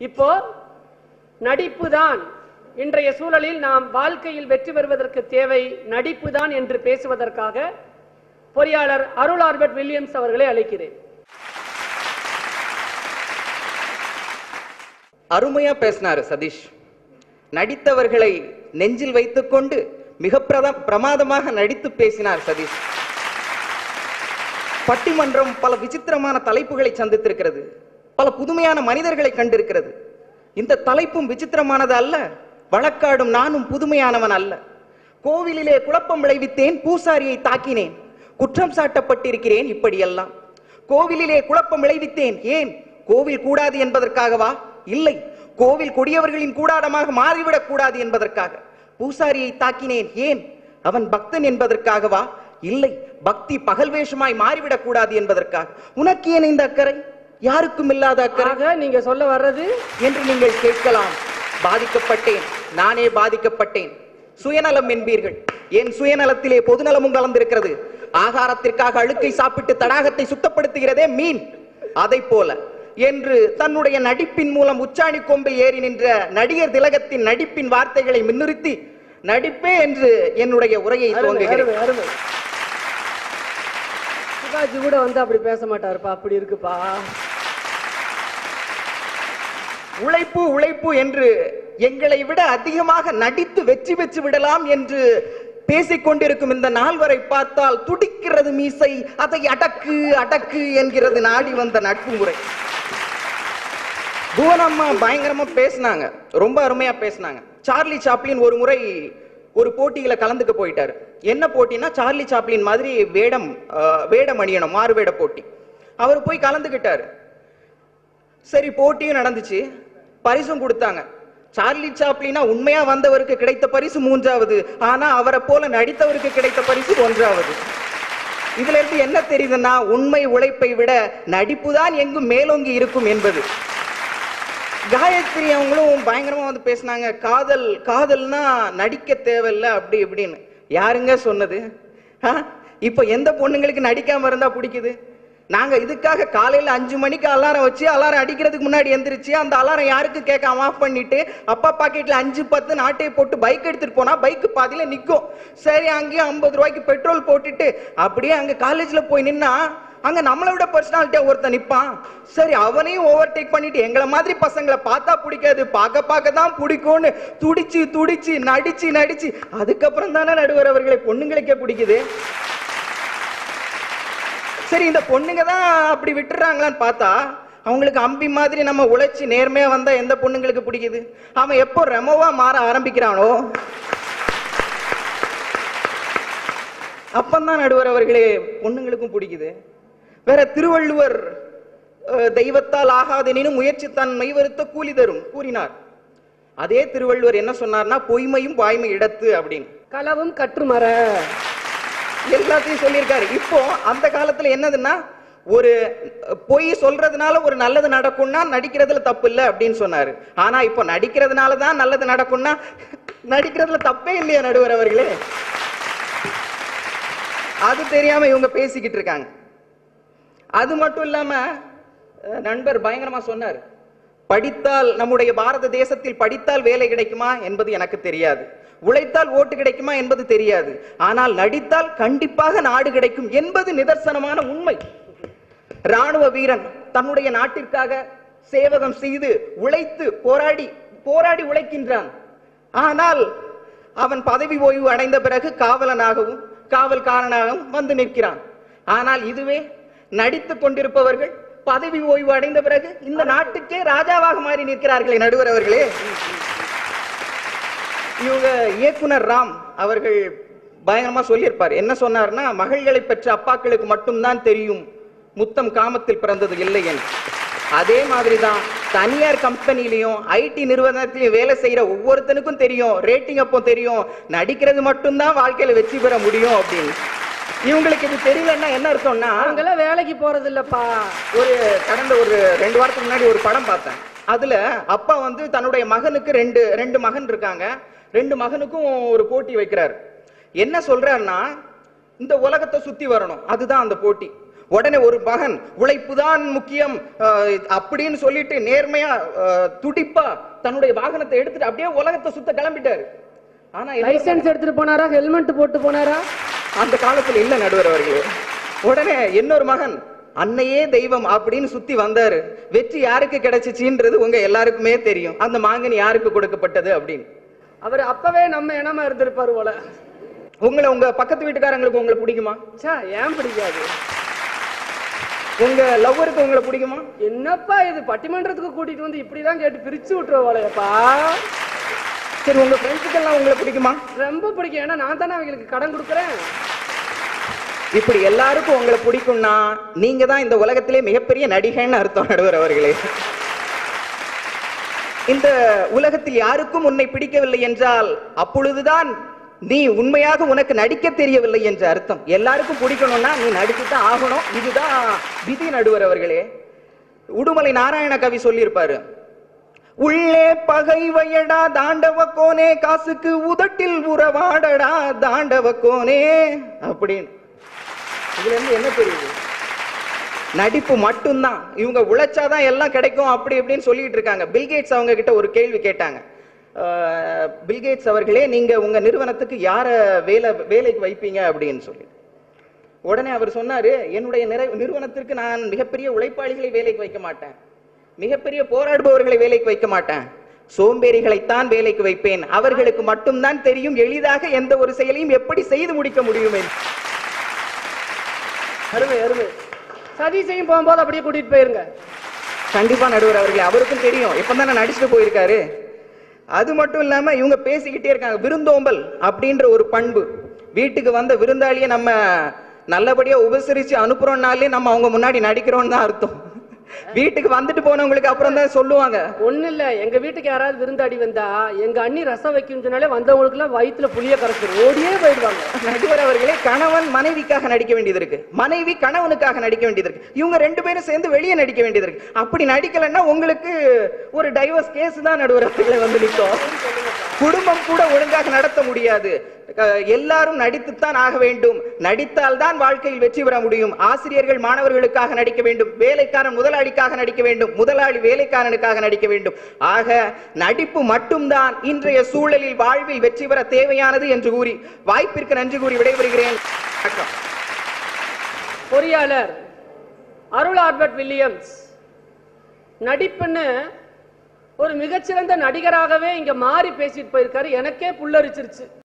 இப்போ நடிப்பு தான் இன்றைய சூழலில் நாம் வாழ்க்கையில் வெற்றி பெறுவதற்கு தேவை நடிப்பு தான் என்று பேசுவதற்காக பொறியாளர் அருள் ஆல்பர்ட் வில்லியம்ஸ் அவர்களை அழைக்கிறேன் அருமையா பேசினாரு சதீஷ் நடித்தவர்களை நெஞ்சில் வைத்துக்கொண்டு மிக பிரத- பிரமாதமாக நடித்து பேசினார் சதீஷ் பட்டிமன்றம் பல விசித்திரமான தலைப்புகளை சந்தித்திருக்கிறது பல புதுமையான மனிதர்களை கண்டிருக்கிறது இந்த தலைப்பும் விசித்திரமானது அல்ல வழக்காடும் நானும் புதுமையானவன் அல்ல கோவிலிலே குழப்பம் விளைவித்தேன் பூசாரியை தாக்கினேன் குற்றம் சாட்டப்பட்டிருக்கிறேன் இப்படியெல்லாம் கோவிலிலே குழப்பம் விளைவித்தேன் ஏன் கோவில் கூடாது என்பதற்காகவா இல்லை கோவில் கொடியவர்களின் கூடாரமாக மாறிவிடக் கூடாது என்பதற்காக பூசாரியை தாக்கினேன் ஏன் அவன் பக்தன் என்பதற்காகவா இல்லை பக்தி பகல் வேஷமாய் மாறிவிடக் கூடாது என்பதற்காக உனக்கு ஏன் இந்த அக்கறை யாருக்கும் இல்லாத அக்கறை ஆக நீங்க சொல்ல வர்றது என்று நீங்கள் கேட்கலாம் பாதிக்கப்பட்டேன் நானே பாதிக்கப்பட்டேன் சுயநலம் என்பீர்கள் என் சுயநலத்திலே பொதுநலமும் கலந்திருக்கிறது ஆகாரத்திற்காக அழுக்கை சாப்பிட்டு தடாகத்தை சுத்தப்படுத்துகிறதே மீன் அதை போல என்று தன்னுடைய நடிப்பின் மூலம் உச்சாணி கொம்பில் ஏறி நின்ற நடிகர் திலகத்தின் நடிப்பின் வார்த்தைகளை முன்னிறுத்தி நடிப்பே என்று என்னுடைய உரையை அருமை, துவங்குகிறேன் அருமை, அருமை. சிவாஜி கூட வந்து அப்படி பேச மாட்டாருப்பா அப்படி இருக்குப்பா உழைப்பு உழைப்பு என்று எங்களை விட அதிகமாக நடித்து வெற்றி பெற்று விடலாம் என்று பேசிக் கொண்டிருக்கும் இந்த நால்வரை பார்த்தால் துடிக்கிறது மீசை அதை அடக்கு அடக்கு என்கிறது நாடி வந்த நட்பு முறை புவனம்மா பயங்கரமா பேசினாங்க ரொம்ப அருமையா பேசினாங்க சார்லி சாப்ளின் ஒரு முறை ஒரு போட்டியில கலந்துக்க போயிட்டாரு என்ன போட்டினா சார்லி சாப்ளின் மாதிரி வேடம் அஹ், வேடம் அணியணும் மாறு வேட போட்டி அவர் போய் கலந்துக்கிட்டாரு சரி போட்டியும் நடந்துச்சு பரிசும் கொடுத்தாங்க சார்லி சாப்ளினா உண்மையா வந்தவருக்கு கிடைத்த பரிசு மூன்றாவது ஆனா அவரை போல நடித்தவருக்கு கிடைத்த பரிசு ஒன்றாவது இதுல இருந்து என்ன தெரியுதுன்னா உண்மை உழைப்பை விட நடிப்பு தான் எங்கும் மேலோங்கி இருக்கும் என்பது காயத்ரி அவங்களும் பயங்கரமா வந்து பேசினாங்க காதல் காதல்னா நடிக்க தேவையில்ல அப்படி இப்படின்னு யாருங்க சொன்னது ஆ? இப்ப எந்த பொண்ணுங்களுக்கு நடிக்காம இருந்தா பிடிக்குது நாங்க இதுக்காக காலையில அஞ்சு மணிக்கு அலாரம் வச்சு அலாரம் அடிக்கிறதுக்கு முன்னாடி எந்திரிச்சு அந்த அலாரம் யாருக்கு கேட்காம ஆஃப் பண்ணிட்டு அப்பா பாக்கெட்ல அஞ்சு பத்து நாட்டையை போட்டு பைக் எடுத்துட்டு போனா பைக் பாதியில நிக்கும் சரி அங்கேயும் ஐம்பது ரூபாய்க்கு பெட்ரோல் போட்டுட்டு அப்படியே அங்க காலேஜ்ல போய் நின்னா அங்க நம்மளை விட பர்சனாலிட்டியா ஒருத்தன் நிப்பான் சரி அவனையும் ஓவர்டேக் பண்ணிட்டு எங்களை மாதிரி பசங்களை பார்த்தா பிடிக்காது பார்க்க பார்க்க தான் பிடிக்கும்னு துடிச்சு துடிச்சு நடிச்சு நடிச்சு அதுக்கப்புறம் தானே நடுவர் அவர்களை பொண்ணுங்களுக்கே பிடிக்குது சரி இந்த பொண்ணுங்க தான் அப்படி விட்டுறாங்களான்னு பார்த்தா அவங்களுக்கு அம்பி மாதிரி நம்ம உழைச்சி நேர்மையா வந்தா எந்த பொண்ணுங்களுக்கு பிடிக்குது அவன் எப்போ ரெமோவா மாற ஆரம்பிக்கிறானோ அப்பந்தான் நடுவர் அவர்களே பொண்ணுங்களுக்கும் பிடிக்குது வேற திருவள்ளுவர் அஹ், தெய்வத்தால் ஆகாதெனினும் முயற்சி தன் மெய்வருத்த கூலி தரும் கூறினார் அதே திருவள்ளுவர் என்ன சொன்னார்னா பொய்மையும் வாய்மை இடத்து அப்படின்னு களவும் கற்றுமர எல்லாத்தையும் சொல்லியிருக்காரு இப்போ அந்த காலத்துல என்னதுன்னா ஒரு அஹ், பொய் சொல்றதுனால ஒரு நல்லது நடக்கும்னா நடிக்கிறதுல தப்பு இல்லை அப்படின்னு சொன்னாரு ஆனா இப்போ நடிக்கிறதுனால தான் நல்லது நடக்கும்னா நடிக்கிறதுல தப்பே இல்லையா நடுவர் அவர்களே அது தெரியாம இவங்க பேசிக்கிட்டு இருக்காங்க அது மட்டும் இல்லாம அஹ், நண்பர் பயங்கரமா சொன்னார் படித்தால் நம்முடைய பாரத தேசத்தில் படித்தால் வேலை கிடைக்குமா என்பது எனக்கு தெரியாது உழைத்தால் ஓட்டு கிடைக்குமா என்பது தெரியாது ஆனால் நடித்தால் கண்டிப்பாக நாடு கிடைக்கும் என்பது நிதர்சனமான உண்மை ராணுவ வீரன் தன்னுடைய நாட்டிற்காக சேவகம் செய்து உழைத்து போராடி போராடி உழைக்கின்றான் ஆனால் அவன் பதவி ஓய்வு அடைந்த பிறகு காவலனாகவும் காவல்காரனாகவும் வந்து நிற்கிறான் ஆனால் இதுவே நடித்துக் கொண்டிருப்பவர்கள் பதவி ஓய்வு அடைந்த பிறகு இந்த நாட்டுக்கே ராஜாவாக மாறி நிற்கிறார்களே நடுவர் அவர்களே இவங்க இயக்குனர் ராம் அவர்கள் பயங்கரமா சொல்லியிருப்பார் என்ன சொன்னார்னா மகள்களை பெற்ற அப்பாக்களுக்கு மட்டும்தான் தெரியும் முத்தம் காமத்தில் பிறந்தது இல்லை என்று அதே மாதிரிதான் தனியார் கம்பெனிலையும் ஐடி நிறுவனத்திலையும் வேலை செய்யற ஒவ்வொருத்தனுக்கும் தெரியும் ரேட்டிங் அப்போ தெரியும் நடிக்கிறது மட்டும்தான் வாழ்க்கையில வெற்றி பெற முடியும் அப்படின்னு இவங்களுக்கு இது தெரியலன்னா என்ன அர்த்தம்னா அவங்கெல்லாம் வேலைக்கு போறது இல்லப்பா ஒரு கடந்த ஒரு ரெண்டு வாரத்துக்கு முன்னாடி ஒரு படம் பார்த்தேன் அதுல அப்பா வந்து தன்னுடைய மகனுக்கு ரெண்டு ரெண்டு மகன் இருக்காங்க ரெண்டு மகனுக்கும் ஒரு போட்டி வைக்கிறாரு என்ன சொல்றாருன்னா இந்த உலகத்தை சுத்தி வரணும் அதுதான் அந்த போட்டி உடனே ஒரு மகன் உழைப்புதான் முக்கியம் அஹ், அப்படின்னு சொல்லிட்டு நேர்மையா அஹ், துடிப்பா தன்னுடைய வாகனத்தை எடுத்துட்டு அப்படியே உலகத்தை சுத்த கிளம்பிட்டாரு ஆனா இன்னொரு லைசென்ஸ் எடுத்துட்டு போனாரா ஹெல்மெட் போட்டு போனாரா அந்த காலத்துல இல்ல நடுவர் அவர்களே உடனே இன்னொரு மகன் அன்னையே தெய்வம் அப்படின்னு சுத்தி வந்தாரு வெற்றி யாருக்கு கிடைச்சிச்சுன்றது உங்க எல்லாருக்குமே தெரியும் அந்த மாங்கனி யாருக்கு கொடுக்கப்பட்டது அப்படின்னு அவர் அப்பவே நம்ம இனமா இருந்திருப்பாரு போல உங்களை உங்க பக்கத்து வீட்டுக்காரங்களுக்கு உங்களை பிடிக்குமா ச்சே ஏன் பிடிக்காது உங்க லவ்வருக்கு உங்களை பிடிக்குமா என்னப்பா இது பட்டிமன்றத்துக்கு கூட்டிட்டு வந்து இப்படிதான் கேட்டு பிரிச்சு விட்டுற போலயப்பா சரி உங்க ஃப்ரெண்ட்ஸுக்கெல்லாம் உங்களை பிடிக்குமா ரொம்ப பிடிக்கும் ஏன்னா நான் தானே அவங்களுக்கு கடன் கொடுக்குறேன் இப்படி எல்லாருக்கும் உங்களை பிடிக்கும்னா நீங்க தான் இந்த உலகத்திலே மிகப்பெரிய நடிகைன்னு அர்த்தம் நடுவர் அவர்களே இந்த உலகத்தில் யாருக்கும் உன்னை பிடிக்கவில்லை என்றால் அப்பொழுதுதான் நீ உண்மையாக உனக்கு நடிக்க தெரியவில்லை என்ற அர்த்தம் எல்லாருக்கும் பிடிக்கணும்னா நீ நடிச்சுதான் ஆகணும் இதுதான் விதி நடுவர் அவர்களே உடுமலை நாராயண கவி சொல்லியிருப்பாரு உள்ளே பகை வயடா தாண்டவ கோனே காசுக்கு உதட்டில் உறவாடடா தாண்டவ கோனே அப்படின்னு இதுல இருந்து என்ன தெரியுது நடிப்பு மட்டும்தான் இவங்க உழைச்சாதான் எல்லாம் கிடைக்கும் அப்படி இப்படின்னு சொல்லிட்டு இருக்காங்க பில்கேட்ஸ் அவங்க கிட்ட ஒரு கேள்வி கேட்டாங்க அஹ், பில்கேட்ஸ் அவர்களே நீங்க உங்க நிறுவனத்துக்கு யார வேலை வேலைக்கு வைப்பீங்க அப்படின்னு சொல்லி உடனே அவர் சொன்னாரு என்னுடைய நிறை நிறுவனத்திற்கு நான் மிகப்பெரிய உழைப்பாளிகளை வேலைக்கு வைக்க மாட்டேன் மிகப்பெரிய போராடுபவர்களை வேலைக்கு வைக்க மாட்டேன் சோம்பேறிகளைத்தான் வேலைக்கு வைப்பேன் அவர்களுக்கு மட்டும்தான் தெரியும் எளிதாக எந்த ஒரு செயலையும் எப்படி செய்து முடிக்க முடியும் என்று. அருமை அருமை சதீஷையும் போகும்போது அப்படியே கூட்டிட்டு போயிருங்க கண்டிப்பா நடுவர் அவர்களே அவருக்கும் தெரியும் இப்பதானே நடிச்சுட்டு போயிருக்காரு அது மட்டும் இல்லாம இவங்க பேசிக்கிட்டே இருக்காங்க விருந்தோம்பல் அப்படின்ற ஒரு பண்பு வீட்டுக்கு வந்த விருந்தாளியை நம்ம நல்லபடியா உபசரிச்சு அனுப்புறோம்னாலே நம்ம அவங்க முன்னாடி நடிக்கிறோம்னு தான் அர்த்தம் வீட்டுக்கு வந்துட்டு போனவங்களுக்கு அப்புறம் தான் சொல்லுவாங்க ஒண்ணு இல்ல எங்க வீட்டுக்கு யாராவது விருந்தாடி வந்தா எங்க அண்ணி ரசம் வைக்கும் சொன்னாலே வந்தவங்களுக்கு எல்லாம் வயிற்றுல புளிய கரைச்சிடும் ஓடியே போயிடுவாங்க நடுவர் அவர்களே கணவன் மனைவிக்காக நடிக்க வேண்டியது இருக்கு மனைவி கணவனுக்காக நடிக்க வேண்டியது இருக்கு இவங்க ரெண்டு பேரும் சேர்ந்து வெளியே நடிக்க வேண்டியது இருக்கு அப்படி நடிக்கலைன்னா உங்களுக்கு ஒரு டைவர்ஸ் கேஸ் தான் நடுவர் அவர்களே வந்து நிற்கும் குடும்பம் கூட ஒழுங்காக நடத்த முடியாது அஹ் எல்லாரும் நடித்துத்தான் ஆக வேண்டும் நடித்தால் தான் வாழ்க்கையில் வெற்றி பெற முடியும் ஆசிரியர்கள் மாணவர்களுக்காக நடிக்க வேண்டும் வேலைக்காரன் முதலாளிக்காக நடிக்க வேண்டும் முதலாளி வேலைக்காரனுக்காக நடிக்க வேண்டும் ஆக நடிப்பு மட்டும்தான் இன்றைய சூழலில் வாழ்வில் வெற்றி பெற தேவையானது என்று கூறி வாய்ப்பிற்கு நன்றி கூறி விடைபெறுகிறேன் வணக்கம் பொறியாளர் அருள் ஆல்பர்ட் வில்லியம்ஸ் நடிப்புன்னு ஒரு மிகச்சிறந்த நடிகராகவே இங்க மாறி பேசிட்டு போயிருக்காரு எனக்கே புல்லரிச்சிருச்சு